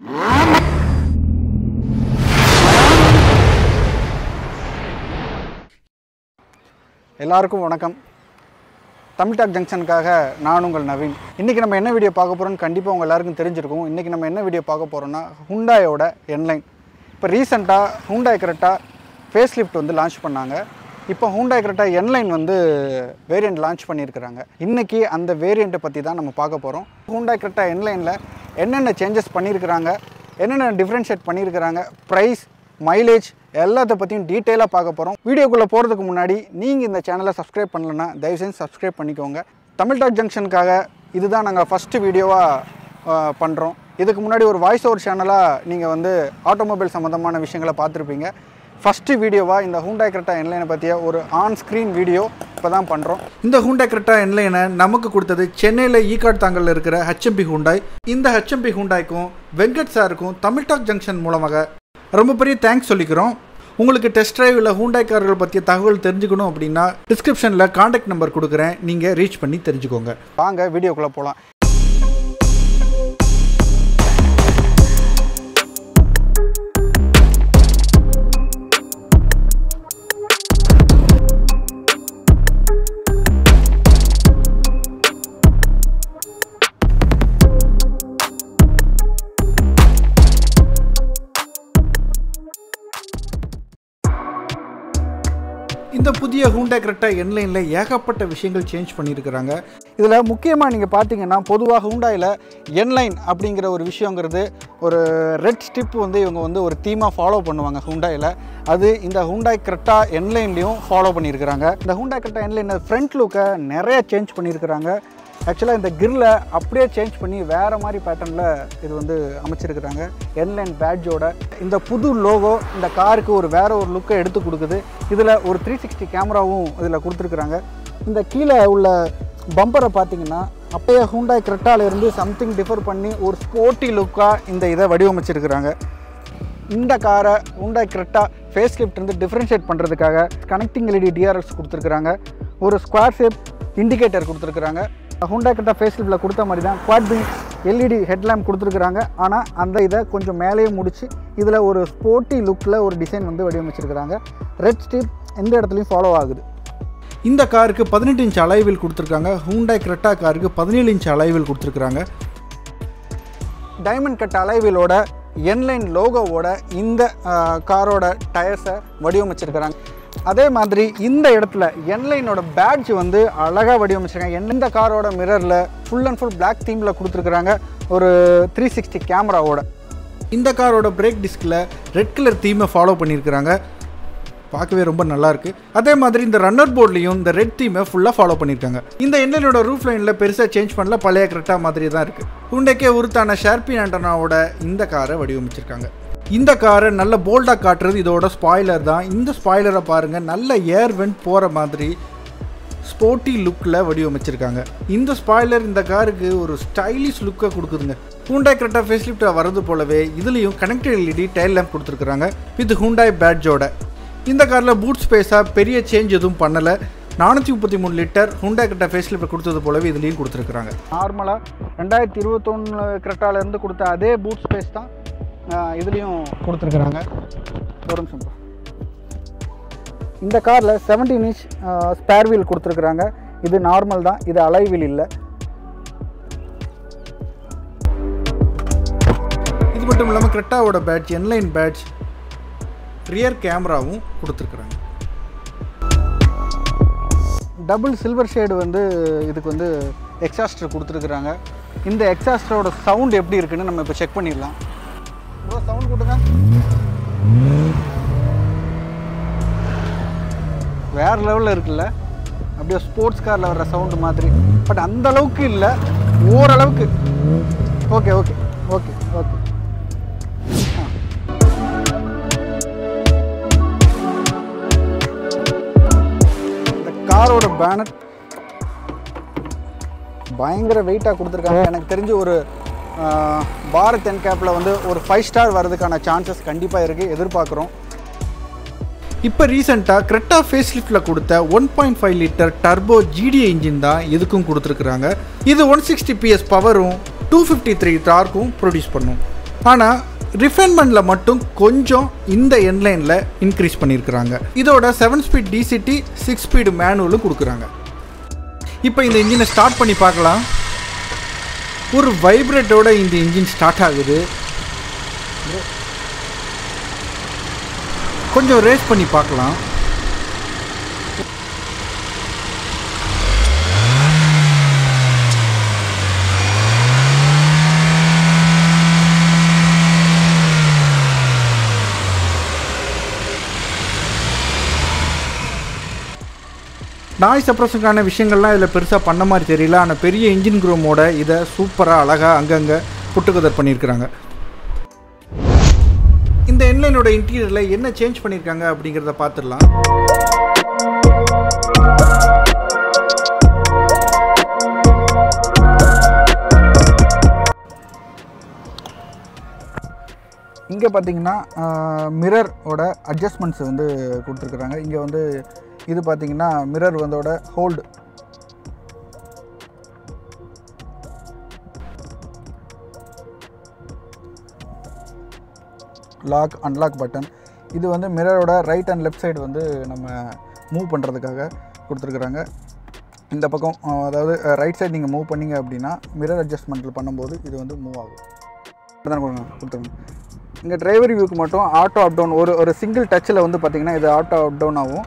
எல்லாருக்கும் வணக்கம் தமிழ் டாக் ஜங்ஷனுக்காக நான் உங்கள் நவீன் இன்றைக்கி நம்ம என்ன வீடியோ பார்க்க போகிறோம்னு கண்டிப்பாக உங்கள் எல்லாருக்கும் தெரிஞ்சிருக்கும் இன்றைக்கி நம்ம என்ன வீடியோ பார்க்க போகிறோம்னா ஹுண்டாயோட என்லைன் இப்போ ரீசெண்டாக ஹுண்டாய் கரெக்டா ஃபேஸ் லிஃப்ட் வந்து லான்ச் பண்ணாங்க இப்போ ஹுண்டாய் கரெக்டா என்லைன் வந்து வேரியண்ட் லான்ச் பண்ணியிருக்கிறாங்க இன்றைக்கி அந்த வேரியண்ட்டை பற்றி தான் நம்ம பார்க்க போகிறோம் ஹுண்டாய் கரெக்டா என்லைனில் என்னென்ன சேஞ்சஸ் பண்ணியிருக்கிறாங்க என்னென்ன டிஃப்ரென்ஷியேட் பண்ணியிருக்கிறாங்க ப்ரைஸ் மைலேஜ் எல்லாத்த பற்றியும் டீட்டெயிலாக பார்க்க போகிறோம் வீடியோக்குள்ளே போகிறதுக்கு முன்னாடி நீங்கள் இந்த சேனலை சப்ஸ்கிரைப் பண்ணலன்னா தயவு செஞ்சு சப்ஸ்கிரைப் பண்ணிக்கோங்க தமிழ் டாக் ஜங்ஷனுக்காக இதுதான் நாங்கள் ஃபஸ்ட்டு வீடியோவாக பண்ணுறோம் இதுக்கு முன்னாடி ஒரு வாய்ஸ் ஓவர் சேனலாக நீங்கள் வந்து ஆட்டோமொபைல் சம்மந்தமான விஷயங்களை பார்த்துருப்பீங்க ஃபஸ்ட்டு வீடியோவாக இந்த ஹூண்டாய் கிரெட்டா என்லைனை பற்றிய ஒரு ஆன் ஸ்க்ரீன் வீடியோ இப்போ தான் பண்ணுறோம் இந்த ஹூண்டாய் கிரெட்டா என்லைனை நமக்கு கொடுத்தது சென்னையில் ஈகாட் தாங்கலில் இருக்கிற ஹெச்எம்பி ஹூண்டாய் இந்த ஹெச்எம்பி ஹூண்டாய்க்கும் வெங்கட் சாருக்கும் தமிழ் டாக் ஜங்ஷன் மூலமாக ரொம்ப பெரிய தேங்க்ஸ் சொல்லிக்கிறோம் உங்களுக்கு டெஸ்ட் டிரைவ் இல்லை ஹூண்டாய் கார்கள் பற்றிய தகவல் தெரிஞ்சுக்கணும் அப்படின்னா டிஸ்கிரிப்ஷனில் காண்டாக்ட் நம்பர் கொடுக்குறேன் நீங்கள் ரீச் பண்ணி தெரிஞ்சுக்கோங்க வாங்க வீடியோக்குள்ளே போகலாம் இந்த புதிய ஹூண்டா கிரெட்டா என்லைனில் ஏகப்பட்ட விஷயங்கள் சேஞ்ச் பண்ணியிருக்கிறாங்க இதில் முக்கியமாக நீங்கள் பார்த்தீங்கன்னா பொதுவாக ஹூண்டாயில் என்லைன் அப்படிங்கிற ஒரு விஷயங்கிறது ஒரு ரெட் ஸ்டிப் வந்து இவங்க வந்து ஒரு தீமாக ஃபாலோ பண்ணுவாங்க ஹூண்டாயில் அது இந்த ஹூண்டாய் கிரெட்டா என்லைன்லேயும் ஃபாலோ பண்ணியிருக்கிறாங்க இந்த ஹூண்டாய் கிரெட்டா என்லைன் ஃப்ரண்ட் லுக்கை நிறைய சேஞ்ச் பண்ணியிருக்கிறாங்க ஆக்சுவலாக இந்த கிரில்லை அப்படியே சேஞ்ச் பண்ணி வேறு மாதிரி பேட்டர்னில் இது வந்து அமைச்சிருக்கிறாங்க என்லைன் பேட்ஜோட இந்த புது லோகோ இந்த காருக்கு ஒரு வேற ஒரு லுக்கை எடுத்து கொடுக்குது இதில் ஒரு த்ரீ சிக்ஸ்டி கேமராவும் இதில் கொடுத்துருக்குறாங்க இந்த கீழே உள்ள பம்பரை பார்த்தீங்கன்னா அப்பயே ஹூண்டாய் கிரெட்டால இருந்து சம்திங் டிஃபர் பண்ணி ஒரு ஸ்போர்ட்டி லுக்காக இந்த இதை வடிவமைச்சிருக்கிறாங்க இந்த காரை ஹூண்டாய் கிரெட்டா ஃபேஸ் லிஃப்ட் வந்து டிஃப்ரென்ஷியேட் பண்ணுறதுக்காக கனெக்டிங் எல்இடி டிஆர்எஸ் கொடுத்துருக்குறாங்க ஒரு ஸ்கொயர் ஷேப் இண்டிகேட்டர் கொடுத்துருக்குறாங்க ஹூண்டாய் கிரெட்டா ஃபேஸ் லிஃப்ட்டில் கொடுத்த மாதிரி தான் குவாட் பிங் எல்இடி ஹெட்லாம்ப் கொடுத்துருக்குறாங்க ஆனால் அந்த இதை கொஞ்சம் மேலேயே முடிச்சு இதில் ஒரு ஸ்போர்ட்டி லுக்கில் ஒரு டிசைன் வந்து வடிவமைச்சிருக்கிறாங்க ரெட் ஸ்டிப் எந்த இடத்துலையும் ஃபாலோ ஆகுது இந்த காருக்கு பதினெட்டு இன்ச் அலைவில் கொடுத்துருக்காங்க ஹூண்டாய் கிரெட்டா காருக்கு பதினேழு இன்ச் அலைவில் கொடுத்துருக்குறாங்க டைமண்ட் கட் அலைவிலோட என்லைன் லோகோவோட இந்த ஆஹ், காரோட டயர்ஸை வடிவமைச்சிருக்கிறாங்க அதே மாதிரி இந்த இடத்துல என்லைனோட பேட்ஜ் வந்து அழகாக வடிவமைச்சிருக்காங்க இந்த காரோட மிரரில் ஃபுல் அண்ட் ஃபுல் Black தீமில் கொடுத்துருக்குறாங்க ஒரு த்ரீ சிக்ஸ்டி கேமராவோட இந்த காரோட பிரேக் டிஸ்கில் ரெட் கலர் தீமை ஃபாலோ பண்ணியிருக்கிறாங்க பார்க்கவே ரொம்ப நல்லா இருக்கு அதே மாதிரி இந்த ரன்னர் போர்ட்லையும் இந்த ரெட் தீமை ஃபுல்லாக ஃபாலோ பண்ணியிருக்காங்க இந்த எண்ணெயோட ரூஃப் லைனில் பெருசாக சேஞ்ச் பண்ணல பழைய கரெக்டாக மாதிரி தான் இருக்கு ஹுண்டைக்கே உருத்தான ஷார்பி ஆண்டனாவோட இந்த காரை வடிவமைச்சிருக்காங்க இந்த காரை நல்ல போல்டாக காட்டுறது இதோட ஸ்பாய்லர் தான் இந்த ஸ்பாய்லரை பாருங்க நல்ல ஏர் வெண்ட் போகிற மாதிரி ஸ்போர்ட்டி லுக்கில் வடிவமைச்சிருக்காங்க இந்த ஸ்பாய்லர் இந்த காருக்கு ஒரு ஸ்டைலிஷ் லுக்கை கொடுக்குதுங்க ஹூண்டாய் கிரெட்டா ஃபேஸ்லிஃப்ட் வரது போலவே இதுலேயும் கனெக்டட் எல்இடி டைல் லேம்ப் கொடுத்துருக்குறாங்க வித் ஹூண்டாய் பேட்ஜோட இந்த காரில் பூட் ஸ்பேஸாக பெரிய சேஞ்ச் எதுவும் பண்ணலை நானூற்றி முப்பத்தி மூணு லிட்டர் ஹூண்டாய் கிரெட்டா ஃபேஸ்லிஃப்ட் கொடுத்தது போலவே இதுலேயும் கொடுத்துருக்குறாங்க நார்மலாக ரெண்டாயிரத்தி இருபத்தொன்று கிரெட்டாலேருந்து கொடுத்த அதே பூட் ஸ்பேஸ் தான் இதுலேயும் கொடுத்துருக்குறாங்க ஒரு நிமிஷம் bro. இந்த காரில் 17 இன்ச் ஸ்பேர் வீல் கொடுத்துருக்குறாங்க இது நார்மல் தான் இது அலை வீல் இல்லை இது மட்டும் இல்லாமல் கிரெட்டாவோட பேட்ச் என்லைன் பேட்ச் ரியர் கேமராவும் கொடுத்துருக்குறாங்க டபுள் சில்வர் ஷேடு வந்து இதுக்கு வந்து எக்ஸாஸ்டர் கொடுத்துருக்குறாங்க இந்த எக்ஸாஸ்டரோட சவுண்ட் எப்படி இருக்குன்னு நம்ம இப்போ செக் பண்ணிடலாம் ப்ரோ சவுண்ட் கொடுங்க வேற லெவலில் இருக்குல்ல அப்படியே ஸ்போர்ட்ஸ் காரில் வர்ற சவுண்டு மாதிரி பட் அந்த அளவுக்கு இல்லை ஓரளவுக்கு ஓகே ஓகே ஓகே ஓகே இந்த காரோட பேனர் பயங்கர வெயிட்டாக கொடுத்துருக்காங்க எனக்கு தெரிஞ்சு ஒரு ஆஹ், பாரத் என்கேப்பில் வந்து ஒரு ஃபைவ் ஸ்டார் வர்றதுக்கான சான்சஸ் கண்டிப்பாக இருக்குது எதிர்பார்க்குறோம் இப்போ ரீசெண்டாக கிரெட்டா ஃபேஸ் லிஃப்டில் கொடுத்த one point five litre turbo GDI engine தான் இதுக்கும் கொடுத்துருக்குறாங்க இது ஒன் சிக்ஸ்டி பிஎஸ் பவரும் டூ ஃபிஃப்டி த்ரீ டார்க்கும் ப்ரொடியூஸ் பண்ணும் ஆனால் ரிஃபைன்மெண்ட்டில் மட்டும் கொஞ்சம் இந்த என்லைனில் இன்க்ரீஸ் பண்ணியிருக்கிறாங்க இதோட seven speed DCT six speed மேனுவலும் கொடுக்குறாங்க இப்போ இந்த இன்ஜினை ஸ்டார்ட் பண்ணி பார்க்கலாம் ஒரு வைப்ரேட்டோட இந்த இன்ஜின் ஸ்டார்ட் ஆகுது கொஞ்சம் ரேஸ் பண்ணி பார்க்கலாம் நாய் சப்ரஸுக்கான விஷயங்கள்லாம் இதில் பெருசாக பண்ண மாதிரி தெரியல ஆனால் பெரிய இன்ஜின் குரோமோட இதை சூப்பராக அழகாக அங்கங்கே புட்டுக்கதர் பண்ணியிருக்கிறாங்க இந்த என்லைனோட இன்டீரியரில் என்ன சேஞ்ச் பண்ணியிருக்காங்க அப்படிங்கிறத பார்த்துடலாம் இங்கே பார்த்தீங்கன்னா மிரரோட அட்ஜஸ்ட்மெண்ட்ஸ் வந்து கொடுத்துருக்குறாங்க இங்கே வந்து இது பார்த்தீங்கன்னா மிரர் வந்தோட ஹோல்டு லாக் அன்லாக் பட்டன் இது வந்து மிரரோட ரைட் அண்ட் லெஃப்ட் சைடு வந்து நம்ம மூவ் பண்ணுறதுக்காக கொடுத்துருக்குறாங்க இந்த பக்கம் அஹ், அதாவது ரைட் சைடு நீங்கள் மூவ் பண்ணீங்க அப்படின்னா மிரர் அட்ஜஸ்ட்மெண்ட்டில் பண்ணும்போது இது வந்து மூவ் ஆகும் இப்படிதான் கொடுங்க கொடுத்துருங்க இங்கே டிரைவர் வியூக்கு மட்டும் ஆட்டோ அப் டவுன் ஒரு ஒரு சிங்கிள் டச்சில் வந்து பார்த்தீங்கன்னா இது ஆட்டோ அப் டவுன் ஆகும்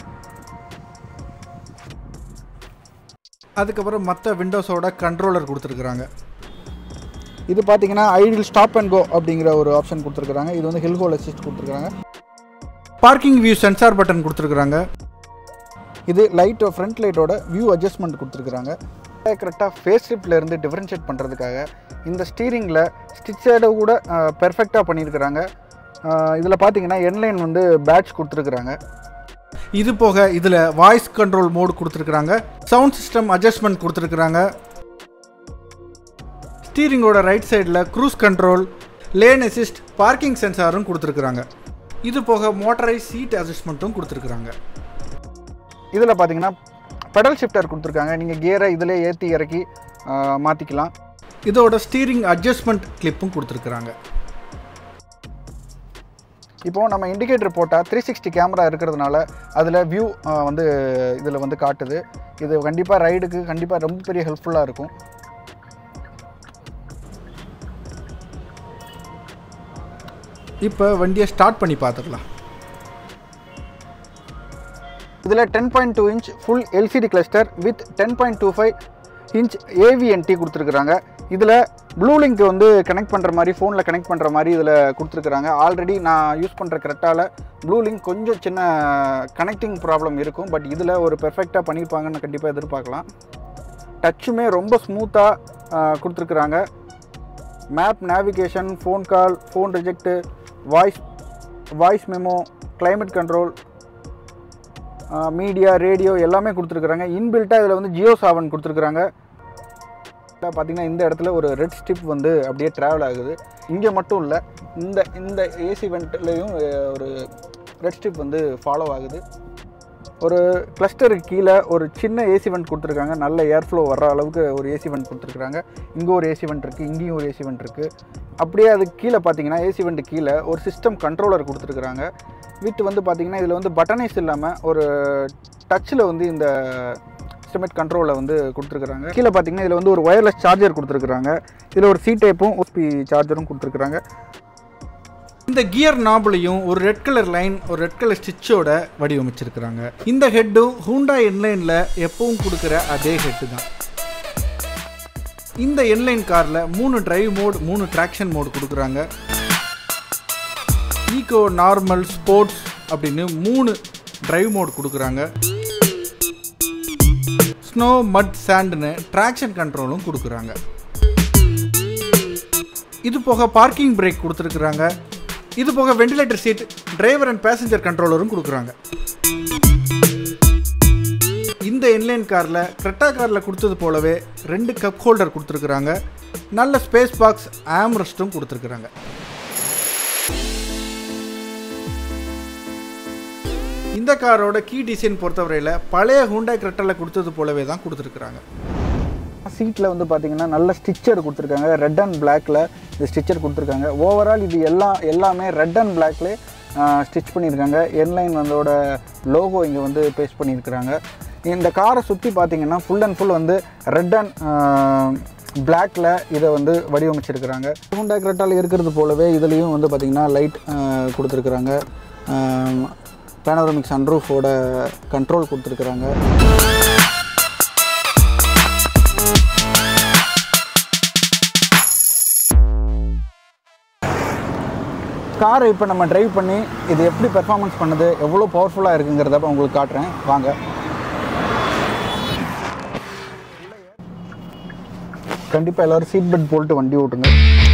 அதுக்கப்புறம் மற்ற விண்டோஸோட கண்ட்ரோலர் கொடுத்துருக்குறாங்க இது பார்த்தீங்கன்னா ஐடியல் ஸ்டாப் அண்ட் கோ அப்படிங்கிற ஒரு ஆப்ஷன் கொடுத்துருக்குறாங்க இது வந்து ஹில் ஹோல் அசிஸ்ட் கொடுத்துருக்காங்க பார்க்கிங் வியூ சென்சார் பட்டன் கொடுத்துருக்குறாங்க இது லைட் ஃப்ரண்ட் லைட்டோட வியூ அட்ஜஸ்ட்மெண்ட் கொடுத்துருக்குறாங்க கரெக்டாக ஃபேஸ் ஷிஃப்டில் இருந்து டிஃப்ரென்ஷியேட் பண்ணுறதுக்காக இந்த ஸ்டீரிங்கில் ஸ்டிச்சோட கூட பெர்ஃபெக்டாக பண்ணியிருக்கிறாங்க இதில் பார்த்தீங்கன்னா என்லைன் வந்து பேட்ச் கொடுத்துருக்குறாங்க இது போக இதில் வாய்ஸ் கண்ட்ரோல் மோடு கொடுத்துருக்குறாங்க சவுண்ட் சிஸ்டம் அட்ஜஸ்ட்மெண்ட் கொடுத்துருக்குறாங்க ஸ்டீரிங்கோட ரைட் சைடில் cruise control lane assist parking சென்சாரும் கொடுத்துருக்குறாங்க இது போக மோட்டரைஸ் சீட் அட்ஜஸ்ட்மெண்ட்டும் கொடுத்துருக்குறாங்க இதில் பார்த்தீங்கன்னா பெடல் ஷிஃப்டர் கொடுத்துருக்காங்க நீங்கள் கியரை இதில் ஏற்றி இறக்கி மாற்றிக்கலாம் இதோட ஸ்டீரிங் அட்ஜஸ்ட்மெண்ட் கிளிப்பும் கொடுத்துருக்குறாங்க இப்போது நம்ம இண்டிகேட்டர் போட்டால் த்ரீ சிக்ஸ்டி கேமரா இருக்கிறதுனால அதில் வியூ வந்து இதில் வந்து காட்டுது இது கண்டிப்பாக ரைடுக்கு கண்டிப்பாக ரொம்ப பெரிய ஹெல்ப்ஃபுல்லாக இருக்கும் இப்போ வண்டியை ஸ்டார்ட் பண்ணி பார்த்துக்கலாம் இதில் ten point two inch full LCD cluster with ten point two five inch AVNT கொடுத்துருக்குறாங்க இதில் ப்ளூ லிங்க் வந்து கனெக்ட் பண்ணுற மாதிரி ஃபோனில் கனெக்ட் பண்ணுற மாதிரி இதில் கொடுத்துருக்குறாங்க ஆல்ரெடி நான் யூஸ் பண்ணுற கரெக்டால் ப்ளூ லிங்க் கொஞ்சம் சின்ன கனெக்டிங் ப்ராப்ளம் இருக்கும் பட் இதில் ஒரு பெர்ஃபெக்டாக பண்ணியிருப்பாங்கன்னு கண்டிப்பாக எதிர்பார்க்கலாம் டச்சுமே ரொம்ப ஸ்மூத்தாக கொடுத்துருக்குறாங்க map navigation phone call phone reject voice voice memo climate control media radio எல்லாமே கொடுத்துருக்குறாங்க இன்பில்ட்டாக இதில் வந்து ஜியோ சாவன் கொடுத்துருக்குறாங்க பார்த்தீங்கன்னா இந்த இடத்துல ஒரு ரெட் ஸ்டிப் வந்து அப்படியே ட்ராவல் ஆகுது இங்கே மட்டும் இல்லை இந்த இந்த ஏசி வெண்ட்லேயும் ஒரு ரெட் ஸ்டிப் வந்து ஃபாலோ ஆகுது ஒரு கிளஸ்டருக்கு கீழே ஒரு சின்ன ஏசி வெண்ட் கொடுத்துருக்காங்க நல்ல ஏர் ஃப்ளோ வர்ற அளவுக்கு ஒரு ஏசி வெண்ட் கொடுத்துருக்காங்க இங்கே ஒரு ஏசி வெண்ட் இருக்குது இங்கேயும் ஒரு ஏசி வெண்ட் இருக்குது அப்படியே அதுக்கு கீழே பார்த்தீங்கன்னா ஏசி வெண்ட் கீழே ஒரு சிஸ்டம் கண்ட்ரோலர் கொடுத்துருக்குறாங்க வித் வந்து பார்த்தீங்கன்னா இதில் வந்து பட்டனைஸ் இல்லாமல் ஒரு டச்சில் வந்து இந்த எஸ்டிமேட் கண்ட்ரோலில் வந்து கொடுத்துருக்குறாங்க கீழே பார்த்தீங்கன்னா இதில் வந்து ஒரு ஒயர்லெஸ் சார்ஜர் கொடுத்துருக்குறாங்க இதில் ஒரு சி டைப்பும் ஓஸ்பி சார்ஜரும் கொடுத்துருக்குறாங்க இந்த கியர் நாபிளையும் ஒரு ரெட் கலர் லைன் ஒரு ரெட் கலர் ஸ்டிச்சோட வடிவமைச்சிருக்கிறாங்க இந்த ஹெட்டும் ஹூண்டா என்லைனில் எப்பவும் கொடுக்குற அதே ஹெட்டு தான் இந்த என்லைன் காரில் மூணு டிரைவ் மோட் மூணு ட்ராக்ஷன் மோட் கொடுக்குறாங்க ஈகோ நார்மல் ஸ்போர்ட்ஸ் அப்படின்னு மூணு டிரைவ் மோட் கொடுக்குறாங்க ஸ்னோ மட் சாண்டுன்னு ட்ராக்ஷன் கண்ட்ரோலும் கொடுக்குறாங்க இது போக பார்க்கிங் பிரேக் கொடுத்துருக்குறாங்க இது போக ventilator seat driver and passenger கண்ட்ரோலரும் கொடுக்குறாங்க இந்த இன்லைன் காரில் கிரெட்டா காரில் கொடுத்தது போலவே ரெண்டு கப் ஹோல்டர் கொடுத்துருக்குறாங்க நல்ல ஸ்பேஸ் பாக்ஸ் ஆம்ரெஸ்ட்டும் கொடுத்துருக்குறாங்க இந்த காரோட கீ டிசைன் பொறுத்தவரையில் பழைய ஹூண்டாய் கிரெட்டாவில் கொடுத்தது போலவே தான் கொடுத்துருக்குறாங்க சீட்டில் வந்து பார்த்தீங்கன்னா நல்ல ஸ்டிச்சர் கொடுத்துருக்காங்க ரெட் அண்ட் பிளாக்ல இந்த ஸ்டிச்சர் கொடுத்துருக்காங்க ஓவரால் இது எல்லாம் எல்லாமே ரெட் அண்ட் பிளாக்லே ஸ்டிச் பண்ணியிருக்காங்க என்லைன் வந்தோட லோகோ இங்கே வந்து பேஸ்ட் பண்ணியிருக்கிறாங்க இந்த காரை சுற்றி பார்த்தீங்கன்னா ஃபுல் அண்ட் ஃபுல் வந்து ரெட் அண்ட் பிளாக்ல இதை வந்து வடிவமைச்சிருக்கிறாங்க ஹூண்டா கிரெட்டால் இருக்கிறது போலவே இதுலேயும் வந்து பார்த்திங்கன்னா லைட் கொடுத்துருக்குறாங்க பேனோரமிக் சன்ரூஃபோட கண்ட்ரோல் கொடுத்துருக்குறாங்க காரை இப்போ நம்ம டிரைவ் பண்ணி இது எப்படி பெர்ஃபார்மன்ஸ் பண்ணுது எவ்வளோ பவர்ஃபுல்லாக இருக்குங்கிறத இப்ப உங்களுக்கு காட்டுறேன் வாங்க கண்டிப்பாக எல்லோரும் சீட் பெல்ட் போட்டு வண்டி ஓட்டுங்க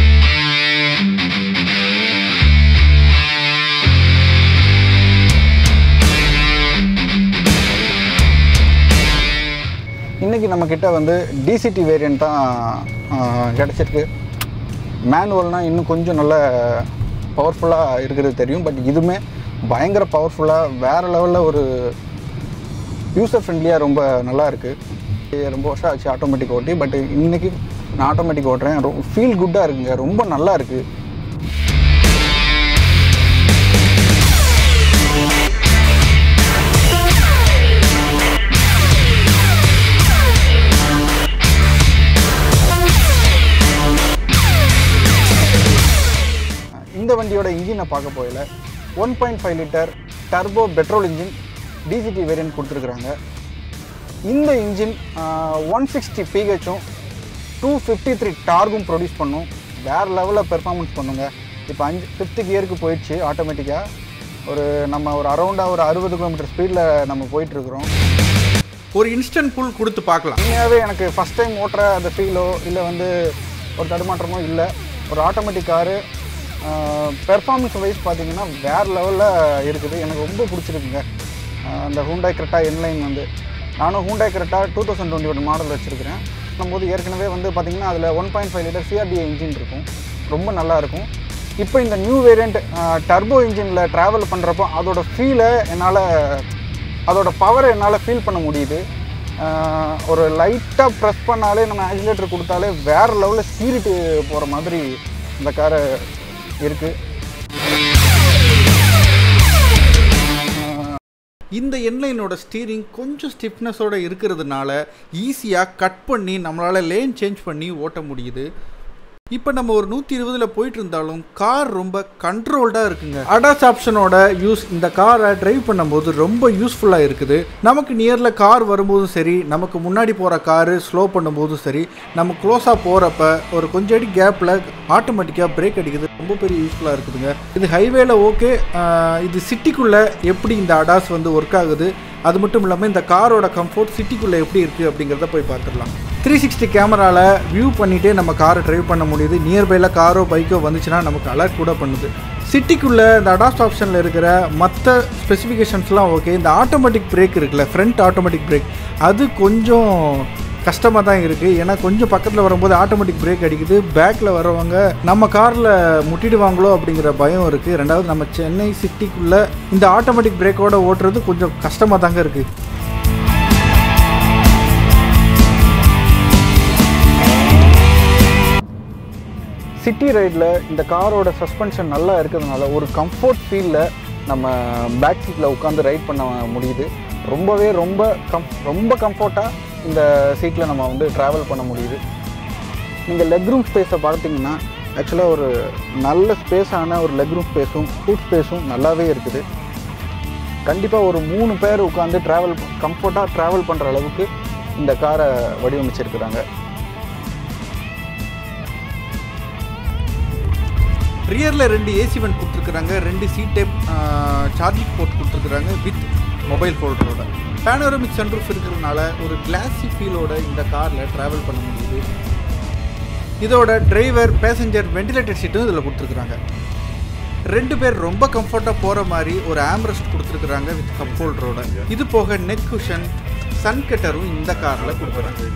இன்றைக்கி நம்மக்கிட்ட வந்து டிசிடி வேரியன்ட் தான் ஆஹ், கிடச்சிருக்கு மேனுவல்னால் இன்னும் கொஞ்சம் நல்ல பவர்ஃபுல்லாக இருக்கிறது தெரியும் பட் இதுவுமே பயங்கர பவர்ஃபுல்லாக வேறு லெவலில் ஒரு யூசர் ஃப்ரெண்ட்லியாக ரொம்ப நல்லா இருக்குது ரொம்ப வருஷம் ஆச்சு ஆட்டோமேட்டிக் ஓட்டி பட் இன்றைக்கி நான் ஆட்டோமேட்டிக் ஓட்டுறேன் ரொம்ப ஃபீல் குட்டாக இருக்குங்க ரொம்ப நல்லா இருக்குது இந்த வண்டியோட இன்ஜினை பார்க்க போயில one point five litre turbo petrol engine DCT variant கொடுத்துருக்குறாங்க இந்த இன்ஜின் ஒன் சிக்ஸ்டி பிஹெச்சும் டூ ஃபிஃப்டி த்ரீ டார்கும் ப்ரொடியூஸ் பண்ணும் வேறு லெவலில் பெர்ஃபார்மன்ஸ் பண்ணுங்க இப்போ அஞ்சு ஃபிஃப்த்து கியருக்கு போயிடுச்சு ஆட்டோமேட்டிக்காக ஒரு நம்ம ஒரு அரௌண்டாக ஒரு அறுபது கிலோமீட்டர் ஸ்பீடில் நம்ம போயிட்டுருக்குறோம் ஒரு இன்ஸ்டன்ட் புல் கொடுத்து பார்க்கலாம் உண்மையாகவே எனக்கு ஃபஸ்ட் டைம் ஓட்டுற அந்த ஃபீலோ இல்லை வந்து ஒரு தடுமாற்றமோ இல்லை ஒரு ஆட்டோமேட்டிக் காரு பெர்ஃபார்மன்ஸ் வைஸ் பார்த்தீங்கன்னா வேறு லெவலில் இருக்குது எனக்கு ரொம்ப பிடிச்சிருக்குங்க ஆஹ் அந்த ஹூண்டாய் கிரெட்டா என்லைன் வந்து நானும் Hyundai Creta two thousand twenty one model வச்சுருக்கிறேன் போது ஏற்கனவே வந்து பார்த்திங்கன்னா அதில் one point five litre CRDi engine இருக்கும் ரொம்ப நல்லா இருக்கும் இப்போ இந்த நியூ வேரியண்ட் டர்போ இன்ஜினில் ட்ராவல் பண்ணுறப்போ அதோட ஃபீலை என்னால் அதோட பவரை என்னால் ஃபீல் பண்ண முடியுது ஆஹ் ஒரு லைட்டாக ப்ரெஸ் பண்ணாலே நம்ம ஆக்சிலேட்டர் கொடுத்தாலே வேறு லெவலில் சீரிட்டு போகிற மாதிரி இந்த காரை இருக்குது இந்த என்லைனோட ஸ்டீரிங் கொஞ்சம் ஸ்டிஃப்னஸோட இருக்கிறதுனால ஈஸியாக கட் பண்ணி நம்மளால் லேன் சேஞ்ச் பண்ணி ஓட்ட முடியுது இப்போ நம்ம ஒரு நூற்றி இருபதில் போயிட்டு இருந்தாலும் கார் ரொம்ப கண்ட்ரோல்டாக இருக்குங்க அடாஸ் ஆப்ஷனோட யூஸ் இந்த காரை டிரைவ் பண்ணும்போது ரொம்ப யூஸ்ஃபுல்லாக இருக்குது நமக்கு நியரில் கார் வரும்போதும் சரி நமக்கு முன்னாடி போகிற காரு ஸ்லோ பண்ணும்போதும் சரி நம்ம க்ளோஸாக போகிறப்ப ஒரு கொஞ்சம் அடி கேப்பில் ஆட்டோமேட்டிக்காக பிரேக் அடிக்குது ரொம்ப பெரிய யூஸ்ஃபுல்லாக இருக்குதுங்க இது ஹைவேல ஓகே இது சிட்டிக்குள்ளே எப்படி இந்த அடாஸ் வந்து ஒர்க் ஆகுது அது மட்டும் இல்லாமல் இந்த காரோட கம்ஃபோர்ட் சிட்டிக்குள்ளே எப்படி இருக்குது அப்படிங்கிறத போய் பார்த்துடலாம் த்ரீ சிக்ஸ்டி கேமராவில் வியூ பண்ணிகிட்டே நம்ம காரை டிரைவ் பண்ண முடியுது நியர்பையில் காரோ பைக்கோ வந்துச்சுன்னா நமக்கு அலர்ட் கூட பண்ணுது சிட்டிக்குள்ளே இந்த அடாஸ்ட் ஆப்ஷனில் இருக்கிற மற்ற ஸ்பெசிஃபிகேஷன்ஸ்லாம் ஓகே இந்த ஆட்டோமேட்டிக் பிரேக் இருக்குல்ல ஃப்ரண்ட் ஆட்டோமேட்டிக் பிரேக் அது கொஞ்சம் கஷ்டமாக தான் இருக்குது ஏன்னா கொஞ்சம் பக்கத்தில் வரும்போது ஆட்டோமேட்டிக் பிரேக் அடிக்குது பேக்கில் வரவங்க நம்ம காரில் முட்டிடுவாங்களோ அப்படிங்கிற பயம் இருக்குது ரெண்டாவது நம்ம சென்னை சிட்டிக்குள்ளே இந்த ஆட்டோமேட்டிக் பிரேக்கோட ஓட்டுறது கொஞ்சம் கஷ்டமாக தாங்க இருக்குது சிட்டி ரைடில் இந்த காரோட சஸ்பென்ஷன் நல்லா இருக்கிறதுனால ஒரு கம்ஃபர்ட் ஃபீலில் நம்ம பேக் சீட்டில் உட்காந்து ரைட் பண்ண முடியுது ரொம்பவே ரொம்ப கம் ரொம்ப கம்ஃபர்ட்டாக இந்த சீட்டில் நம்ம வந்து ட்ராவல் பண்ண முடியுது நீங்கள் லெக் ரூம் ஸ்பேஸை பார்த்தீங்கன்னா ஆக்சுவலாக ஒரு நல்ல ஸ்பேஸான ஒரு லெக் ரூம் ஸ்பேஸும் ஃபுட் ஸ்பேஸும் நல்லாவே இருக்குது கண்டிப்பாக ஒரு மூணு பேர் உட்காந்து ட்ராவல் கம்ஃபர்ட்டாக ட்ராவல் பண்ணுற அளவுக்கு இந்த காரை வடிவமைச்சிருக்கிறாங்க ரியரில் ரெண்டு ஏசி வெண்ட் கொடுத்துருக்குறாங்க ரெண்டு சி டைப் சார்ஜிங் போர்ட் கொடுத்துருக்குறாங்க வித் மொபைல் ஹோல்டரோட பேனோரமிக் சன்ரூஃப் இருக்கிறதுனால ஒரு கிளாஸி ஃபீலோட இந்த காரில் ட்ராவல் பண்ண முடியுது இதோட டிரைவர் பேசஞ்சர் வெண்டிலேட்டர் சீட்டும் இதில் கொடுத்துருக்குறாங்க ரெண்டு பேர் ரொம்ப கம்ஃபர்ட்டாக போகிற மாதிரி ஒரு ஆம்ரெஸ்ட் கொடுத்துருக்குறாங்க வித் கப் ஹோல்டரோட இது போக நெக் குஷன் சன் கட்டரும் இந்த காரில் கொடுக்குறாங்க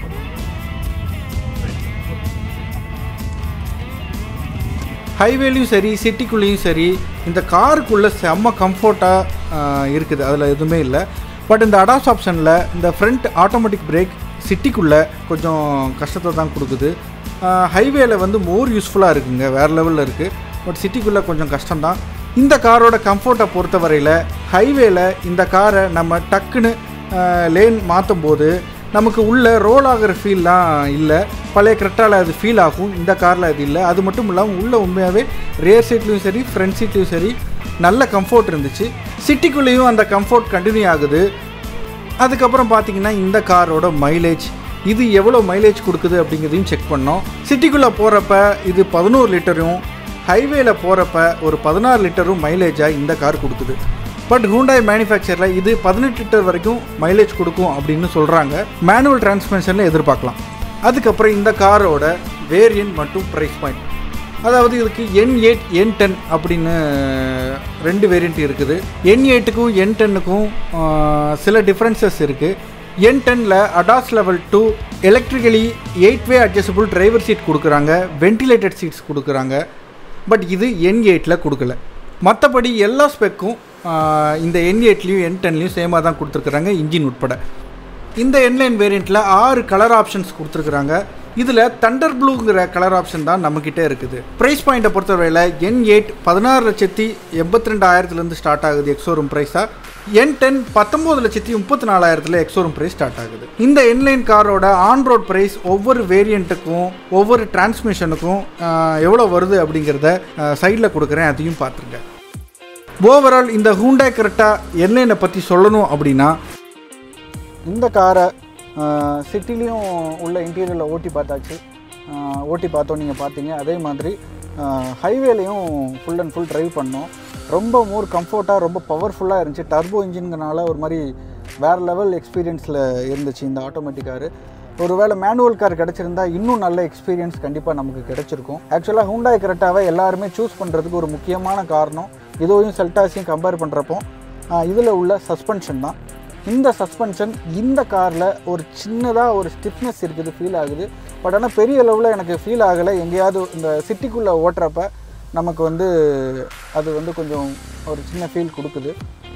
ஹைவேலையும் சரி சிட்டிக்குள்ளேயும் சரி இந்த காருக்குள்ளே செம்ம கம்ஃபர்ட்டாக இருக்குது அதில் எதுவுமே இல்லை பட் இந்த அடாஸ் ஆப்ஷனில் இந்த ஃப்ரண்ட் ஆட்டோமேட்டிக் பிரேக் சிட்டிக்குள்ளே கொஞ்சம் கஷ்டத்தை தான் கொடுக்குது ஹைவேல வந்து மோர் யூஸ்ஃபுல்லாக இருக்குங்க வேறு லெவலில் இருக்குது பட் சிட்டிக்குள்ளே கொஞ்சம் கஷ்டம்தான் இந்த காரோட கம்ஃபர்ட்டை பொறுத்தவரையில் ஹைவேல இந்த காரை நம்ம டக்குன்னு லேன் மாற்றும் போது நமக்கு உள்ள ரோல் ஆகிற ஃபீல்லாம் இல்லை பழைய கிரெட்டாவில் அது ஃபீல் ஆகும் இந்த காரில் அது இல்லை அது மட்டும் இல்லாமல் உள்ள உண்மையாகவே ரியர் சீட்லேயும் சரி ஃப்ரண்ட் சீட்லேயும் சரி நல்ல கம்ஃபர்ட் இருந்துச்சு சிட்டிக்குள்ளேயும் அந்த கம்ஃபர்ட் கண்டினியூ ஆகுது அதுக்கப்புறம் பார்த்தீங்கன்னா இந்த காரோட மைலேஜ் இது எவ்வளோ மைலேஜ் கொடுக்குது அப்படிங்கிறதையும் செக் பண்ணோம் சிட்டிக்குள்ளே போகிறப்ப இது பதினோரு லிட்டரும் ஹைவேல போகிறப்ப ஒரு பதினாறு லிட்டரும் மைலேஜாக இந்த கார் கொடுக்குது பட் ஹூண்டாய் மேனுஃபேக்சரில் இது பதினெட்டு லிட்டர் வரைக்கும் மைலேஜ் கொடுக்கும் அப்படின்னு சொல்கிறாங்க மேனுவல் டிரான்ஸ்மிஷனில் எதிர்பார்க்கலாம் அதுக்கப்புறம் இந்த காரோட வேரியன்ட் மற்றும் ப்ரைஸ் பாயிண்ட் அதாவது இதுக்கு என் எயிட் என் டென் அப்படின்னு ரெண்டு வேரியண்ட் இருக்குது என் எயிட்டுக்கும் என் டென்னுக்கும் சில டிஃப்ரென்சஸ் இருக்குது என் டென்னில் ADAS level two electrically eight way adjustable driver seat கொடுக்குறாங்க வென்டிலேட்டட் சீட்ஸ் கொடுக்குறாங்க பட் இது என் எயிட்டில் கொடுக்கல மற்றபடி எல்லா ஸ்பெக்கும் இந்த என் எயிட்லேயும் என் டென்லேயும் சேமாக தான் கொடுத்துருக்குறாங்க இன்ஜின் உட்பட இந்த என்லைன் வேரியண்ட்டில் ஆறு கலர் ஆப்ஷன்ஸ் கொடுத்துருக்குறாங்க இதில் தண்டர் ப்ளூங்கிற கலர் ஆப்ஷன் தான் நம்மக்கிட்ட இருக்குது ப்ரைஸ் பாயிண்ட்டை பொறுத்தவரையில் என் எயிட் பதினாறு லட்சத்தி எண்பத்தி ரெண்டாயிரத்துலேருந்து ஸ்டார்ட் ஆகுது எக்ஸோரூம் ப்ரைஸாக என் டென் பத்தொம்போது லட்சத்தி முப்பத்தி நாலாயிரத்தில் எக்ஸோரூம் ப்ரைஸ் ஸ்டார்ட் ஆகுது இந்த என்லைன் காரோட ஆன் ரோட் ப்ரைஸ் ஒவ்வொரு வேரியண்ட்டுக்கும் ஒவ்வொரு டிரான்ஸ்மிஷனுக்கும் எவ்வளோ வருது அப்படிங்கிறத சைடில் கொடுக்குறேன் அதையும் பார்த்துருங்க ஓவரால் இந்த ஹூண்டாய் கரெக்டாக என்லைனை பற்றி சொல்லணும் அப்படின்னா இந்த காரை சிட்டிலையும் உள்ள இன்டீரியரில் ஓட்டி பார்த்தாச்சு ஆஹ் ஓட்டி பார்த்தோம் நீங்கள் பார்த்தீங்க அதே மாதிரி ஹைவேலையும் ஃபுல் அண்ட் ஃபுல் டிரைவ் பண்ணோம் ரொம்ப மோர் கம்ஃபர்ட்டாக ரொம்ப பவர்ஃபுல்லாக இருந்துச்சு டர்போ இன்ஜின்கனால ஒரு மாதிரி வேறு லெவல் எக்ஸ்பீரியன்ஸில் இருந்துச்சு இந்த ஆட்டோமேட்டிக் காரு ஒருவேளை மேனுவல் கார் கிடச்சிருந்தா இன்னும் நல்ல எக்ஸ்பீரியன்ஸ் கண்டிப்பாக நமக்கு கிடைச்சிருக்கும் ஆக்சுவலாக ஹூண்டாய் கரெக்டாகவே எல்லாருமே சூஸ் பண்ணுறதுக்கு ஒரு முக்கியமான காரணம் இதோடையும் செல்டாஸையும் கம்பேர் பண்ணுறப்போ இதில் உள்ள சஸ்பென்ஷன் தான் இந்த சஸ்பென்ஷன் இந்த காரில் ஒரு சின்னதாக ஒரு ஸ்டிஃப்னஸ் இருக்குது ஃபீல் ஆகுது பட் ஆனால் பெரிய அளவில் எனக்கு ஃபீல் ஆகலை எங்கேயாவது இந்த சிட்டிக்குள்ளே ஓட்டுறப்ப நமக்கு வந்து அது வந்து கொஞ்சம் ஒரு சின்ன ஃபீல் கொடுக்குது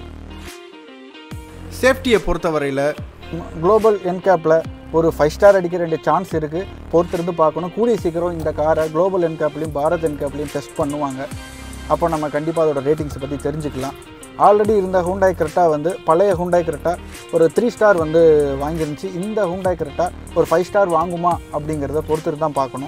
சேஃப்டியை பொறுத்தவரையில் குளோபல் என்கேப்பில் ஒரு ஃபைவ் ஸ்டார் அடிக்க வேண்டிய சான்ஸ் இருக்குது பொறுத்திருந்து பார்க்கணும் கூடிய சீக்கிரம் இந்த காரை குளோபல் என்கேப்லையும் பாரத் என்கேப்லையும் டெஸ்ட் பண்ணுவாங்க அப்போ நம்ம கண்டிப்பாக அதோட ரேட்டிங்ஸை பற்றி தெரிஞ்சுக்கலாம் ஆல்ரெடி இருந்த ஹூண்டாய் கிரெட்டா வந்து பழைய ஹூண்டாய் கிரெட்டா ஒரு த்ரீ ஸ்டார் வந்து வாங்கிருந்துச்சு இந்த ஹூண்டாய் கிரெட்டா ஒரு ஃபைவ் ஸ்டார் வாங்குமா அப்படிங்கிறத பொறுத்துட்டு தான் பார்க்கணும்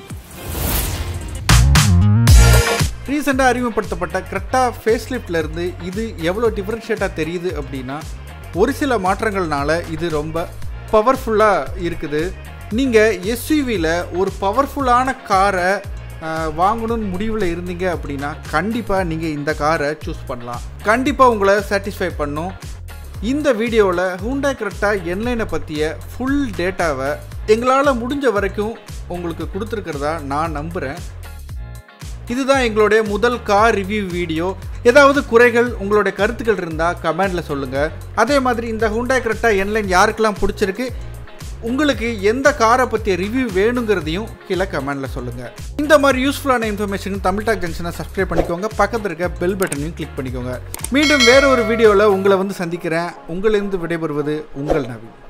ரீசெண்டாக அறிமுகப்படுத்தப்பட்ட கிரெட்டா ஃபேஸ்லிஃப்ட்ல இருந்து இது எவ்வளோ டிஃப்ரென்ஷியேட்டாக தெரியுது அப்படின்னா ஒரு சில மாற்றங்கள்னால இது ரொம்ப பவர்ஃபுல்லாக இருக்குது நீங்கள் எஸ்யூவியில் ஒரு பவர்ஃபுல்லான காரை வாங்கணும்னு முடிவில் இருந்தீங்க அப்படின்னா கண்டிப்பாக நீங்கள் இந்த காரை சூஸ் பண்ணலாம் கண்டிப்பாக உங்களை சாட்டிஸ்ஃபை பண்ணும் இந்த வீடியோவில் ஹூண்டாய் கிரெட்டா என்லைனை பற்றிய ஃபுல் டேட்டாவை எங்களால் முடிஞ்ச வரைக்கும் உங்களுக்கு கொடுத்துருக்கிறதா நான் நம்புகிறேன் இதுதான் எங்களுடைய முதல் கார் ரிவ்யூ வீடியோ ஏதாவது குறைகள் உங்களுடைய கருத்துக்கள் இருந்தால் கமெண்டில் சொல்லுங்கள் அதே மாதிரி இந்த ஹுண்டாய் கிரெட்டா என்லைன் யாருக்கெல்லாம் பிடிச்சிருக்கு உங்களுக்கு எந்த காரை பற்றிய ரிவ்யூ வேணுங்கிறதையும் கீழே கமெண்டில் சொல்லுங்கள் இந்த மாதிரி யூஸ்ஃபுல்லான இன்ஃபர்மேஷன் தமிழ் டாக் ஜங்ஷனை சப்ஸ்கிரைப் பண்ணிக்கோங்க பக்கத்தில் இருக்க பெல் பட்டனையும் கிளிக் பண்ணிக்கோங்க மீண்டும் வேற ஒரு வீடியோவில் உங்களை வந்து சந்திக்கிறேன் உங்களிருந்து விடைபெறுவது உங்கள் நவீன்